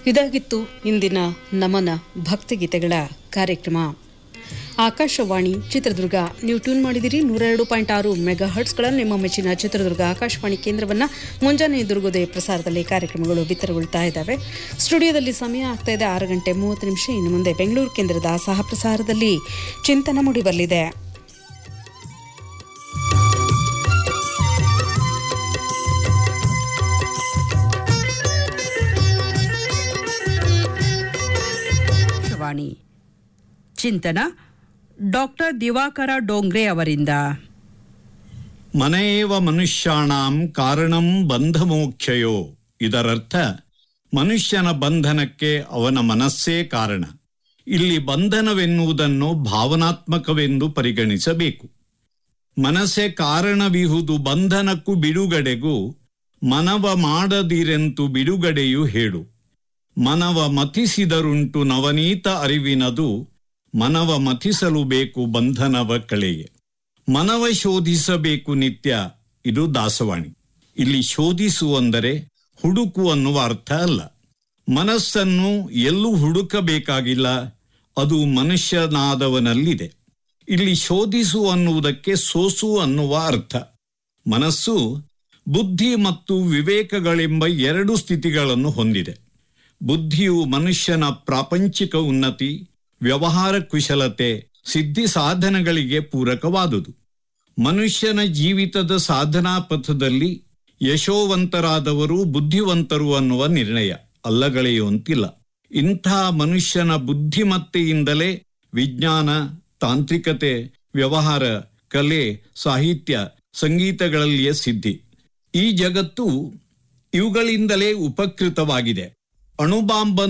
ಇದಾಗಿತ್ತು ಇಂದಿನ ನಮನ ಭಕ್ತಿಗೀತೆಗಳ ಕಾರ್ಯಕ್ರಮ ಆಕಾಶವಾಣಿ ಚಿತ್ರದುರ್ಗ ನೀವು ಟ್ಯೂನ್ ಮಾಡಿದಿರಿ ನೂರ ಎರಡು ಪಾಯಿಂಟ್ ಆರು ಮೆಗಾ ಹರ್ಟ್ಸ್ಗಳ ನಿಮ್ಮ ಮೆಚ್ಚಿನ ಚಿತ್ರದುರ್ಗ ಆಕಾಶವಾಣಿ ಕೇಂದ್ರವನ್ನು ಮುಂಜಾನೆ ದುರ್ಗೋದಯ ಪ್ರಸಾರದಲ್ಲಿ ಕಾರ್ಯಕ್ರಮಗಳು ಬಿತ್ತರಗೊಳ್ತಾ ಇದ್ದಾವೆ ಸ್ಟುಡಿಯೋದಲ್ಲಿ ಸಮಯ ಆಗ್ತಾ ಇದೆ ಆರು ಗಂಟೆ ಮೂವತ್ತು ನಿಮಿಷ ಇನ್ನು ಮುಂದೆ ಬೆಂಗಳೂರು ಕೇಂದ್ರದ ಸಹ ಪ್ರಸಾರದಲ್ಲಿ ಚಿಂತನ ಮೂಡಿಬರಲಿದೆ ಆಕಾಶವಾಣಿ ಚಿಂತನ ಡಾಕ್ಟರ್ ದಿವಾಕರ ಡೋಂಗ್ರೆ ಅವರಿಂದ ಮನೆಯೇವ ಮನುಷ್ಯಾಣಾಂ ಕಾರಣಂ ಬಂಧಮೋಕ್ಷಯೋ ಇದರರ್ಥ ಮನುಷ್ಯನ ಬಂಧನಕ್ಕೆ ಅವನ ಮನಸ್ಸೇ ಕಾರಣ ಇಲ್ಲಿ ಬಂಧನವೆನ್ನುವುದನ್ನು ಭಾವನಾತ್ಮಕವೆಂದು ಪರಿಗಣಿಸಬೇಕು ಮನಸ್ಸೇ ಕಾರಣವಿಹುದು ಬಂಧನಕ್ಕೂ ಬಿಡುಗಡೆಗೂ ಮನವ ಮಾಡದಿರೆಂತು ಬಿಡುಗಡೆಯು ಹೇಳು ಮನವ ಮತಿಸಿದರುಂಟು ನವನೀತ ಅರಿವಿನದು ಮನವ ಮತಿಸಲು ಬೇಕು ಬಂಧನವ ಕಳೆಯೆ ಮನವ ಶೋಧಿಸಬೇಕು ನಿತ್ಯ ಇದು ದಾಸವಾಣಿ ಇಲ್ಲಿ ಶೋಧಿಸು ಅಂದರೆ ಹುಡುಕು ಅನ್ನುವ ಅರ್ಥ ಅಲ್ಲ ಮನಸ್ಸನ್ನು ಎಲ್ಲೂ ಹುಡುಕಬೇಕಾಗಿಲ್ಲ ಅದು ಮನುಷ್ಯನಾದವನಲ್ಲಿದೆ ಇಲ್ಲಿ ಶೋಧಿಸು ಅನ್ನುವುದಕ್ಕೆ ಸೋಸು ಅನ್ನುವ ಅರ್ಥ ಮನಸ್ಸು ಬುದ್ಧಿ ಮತ್ತು ವಿವೇಕಗಳೆಂಬ ಎರಡು ಸ್ಥಿತಿಗಳನ್ನು ಹೊಂದಿದೆ ಬುದ್ಧಿಯು ಮನುಷ್ಯನ ಪ್ರಾಪಂಚಿಕ ಉನ್ನತಿ ವ್ಯವಹಾರ ಕುಶಲತೆ ಸಿದ್ಧಿ ಸಾಧನಗಳಿಗೆ ಪೂರಕವಾದುದು ಮನುಷ್ಯನ ಜೀವಿತದ ಸಾಧನಾ ಪಥದಲ್ಲಿ ಯಶೋವಂತರಾದವರು ಬುದ್ಧಿವಂತರು ಅನ್ನುವ ನಿರ್ಣಯ ಅಲ್ಲಗಳೆಯುವಂತಿಲ್ಲ ಇಂಥ ಮನುಷ್ಯನ ಬುದ್ಧಿಮತ್ತೆಯಿಂದಲೇ ವಿಜ್ಞಾನ ತಾಂತ್ರಿಕತೆ ವ್ಯವಹಾರ ಕಲೆ ಸಾಹಿತ್ಯ ಸಂಗೀತಗಳಲ್ಲಿಯ ಸಿದ್ಧಿ ಈ ಜಗತ್ತು ಇವುಗಳಿಂದಲೇ ಉಪಕೃತವಾಗಿದೆ ಅಣುಬಾಂಬ್